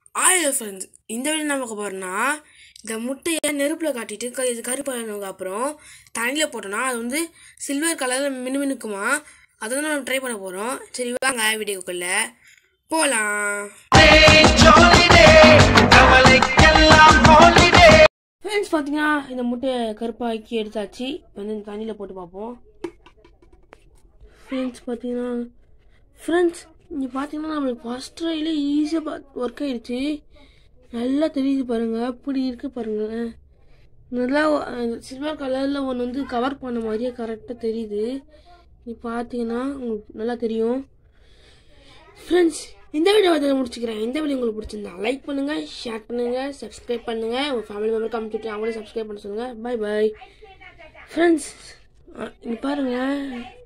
oil friends இந்த video என்ன பார்க்க போகிறோன்னா இந்த முட்டையை நெருப்பில் காட்டிட்டு க இது கருப்பானதுக்கு அப்புறம் தண்ணியில் போட்டோன்னா அது வந்து சில்வர் கலரில் மினுமினுக்குமா அதை தான் நம்ம ட்ரை பண்ண போகிறோம் சரி வாங்க வீடியோக்குள்ளே போகலாம் ஃப்ரெண்ட்ஸ் பார்த்தீங்கன்னா இந்த முட்டையை கருப்பாக்கி எடுத்தாச்சு வந்து இந்த தண்ணியில் போட்டு பார்ப்போம் ஃப்ரெண்ட்ஸ் பார்த்தீங்கன்னா ஃப்ரெண்ட்ஸ் இங்கே பார்த்தீங்கன்னா நம்மளுக்கு ஃபஸ்ட் ட்ரைல ஈஸியாக ஒர்க் ஆயிடுச்சு நல்லா தெரியுது பாருங்கள் அப்படி இருக்கு பாருங்களேன் நல்லா சில்வர் கலரில் ஒன்று வந்து கவர் பண்ண மாதிரியே கரெக்டாக தெரியுது நீ பார்த்தீங்கன்னா உங்களுக்கு நல்லா தெரியும் ஃப்ரெண்ட்ஸ் இந்த வீடியோ வந்து முடிச்சுக்கிறேன் இந்த வீடியோ உங்களுக்கு பிடிச்சிருந்தா லைக் பண்ணுங்கள் ஷேர் பண்ணுங்கள் சப்ஸ்கிரைப் பண்ணுங்கள் உங்கள் ஃபேமிலி மெம்பர் காமிச்சிட்டு அவங்களே சப்ஸ்கிரைப் பண்ண சொல்லுங்கள் பை பை ஃப்ரெண்ட்ஸ் இங்கே பாருங்கள்